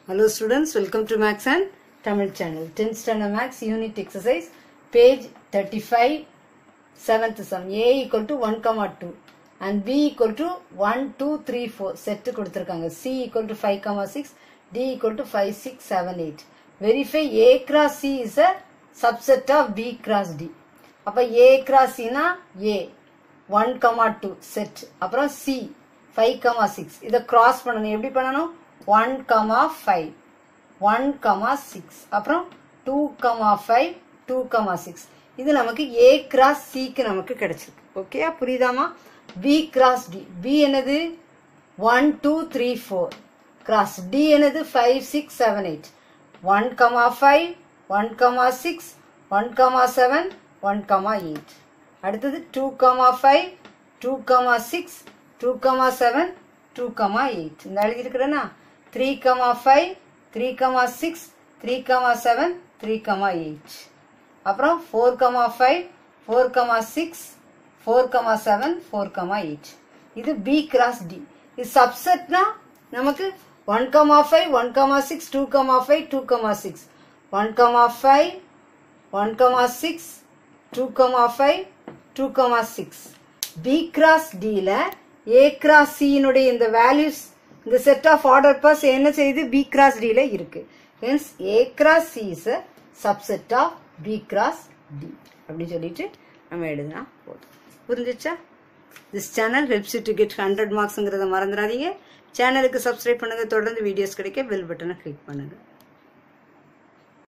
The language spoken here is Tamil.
Hello students, welcome to Max and Tamil channel. 10th standard Max unit exercise, page 35, 7th sum. A equal to 1, comma 2 and B equal to 1, 2, 3, 4 set கொடுத்திருக்காங்க. C equal to 5, comma 6, D equal to 5, 6, 7, 8. Verify A cross C is a subset of B cross D. அப்ப A cross C னா A 1, comma 2 set. அப்புறம் C 5, comma 6. இதை cross பண்ணணும். எப்படி பண்ணணும்? 1, comma 5. 1, comma 6. அப்புறம் 2, comma 5, 2, comma 6. இது நமக்கு A cross C க்கு நமக்கு கிடைச்சிருக்கு. ஓகே புரியுதாமா? B cross D. B என்னது? 1, 2, 3, 4. Cross D என்னது? 5, 6, 7, 8. 1, comma 5, 1, comma 6, 1, comma 7, 1, comma 8. அடுத்தது 2, comma 5, 2, comma 6, 2, comma 7, 2, comma 8. இந்த எழுதியிருக்கிறேன்னா 3, comma 5, 3, comma 6, 3, comma 7, 3, comma 8. அப்புறம் 4, comma 5, 4, comma 6, 4, comma 7, 4, comma 8. இது B cross D. இது சப்செட்னா நமக்கு 1, comma 5, 1, comma 6, 2, comma 5, 2, comma 6. 1, comma 5, 1, comma 6, 2, comma 5, 2, comma 6. B cross D ல A cross C னுடைய இந்த வேல்யூஸ் இந்த செட் ஆஃப் ஆர்டர் பாஸ் என்ன செய்யுது B cross D ல இருக்கு hence A cross C is a subset of B cross D அப்படி சொல்லிட்டு நம்ம எழுதினா போதும் புரிஞ்சிச்சா this channel helps to get hundred மார்க்ஸுங்கிறத மறந்துடாதீங்க சேனலுக்கு சப்ஸ்கிரைப் பண்ணுங்க தொடர்ந்து வீடியோஸ் கிடைக்க பெல் பட்டனை கிளிக் பண்ணுங்க